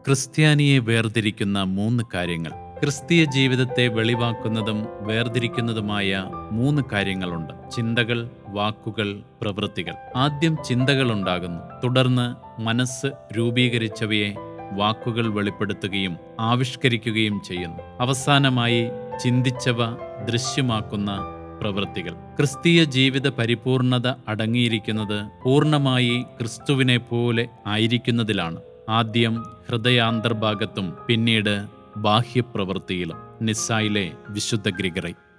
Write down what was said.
ക്രിസ്ത്യാനിയെ വേർതിരിക്കുന്ന മൂന്ന് കാര്യങ്ങൾ ക്രിസ്തീയ ജീവിതത്തെ വെളിവാക്കുന്നതും വേർതിരിക്കുന്നതുമായ മൂന്ന് കാര്യങ്ങളുണ്ട് ചിന്തകൾ വാക്കുകൾ പ്രവൃത്തികൾ ആദ്യം ചിന്തകൾ ഉണ്ടാകുന്നു തുടർന്ന് മനസ്സ് രൂപീകരിച്ചവയെ വാക്കുകൾ വെളിപ്പെടുത്തുകയും ആവിഷ്കരിക്കുകയും ചെയ്യുന്നു അവസാനമായി ചിന്തിച്ചവ ദൃശ്യമാക്കുന്ന പ്രവൃത്തികൾ ക്രിസ്തീയ ജീവിത പരിപൂർണത അടങ്ങിയിരിക്കുന്നത് പൂർണ്ണമായി ക്രിസ്തുവിനെ പോലെ ആയിരിക്കുന്നതിലാണ് ആദ്യം ഹൃദയാന്തർഭാഗത്തും പിന്നീട് ബാഹ്യപ്രവൃത്തിയിലും നിസ്സായിലെ വിശുദ്ധ ഗ്രിഗറി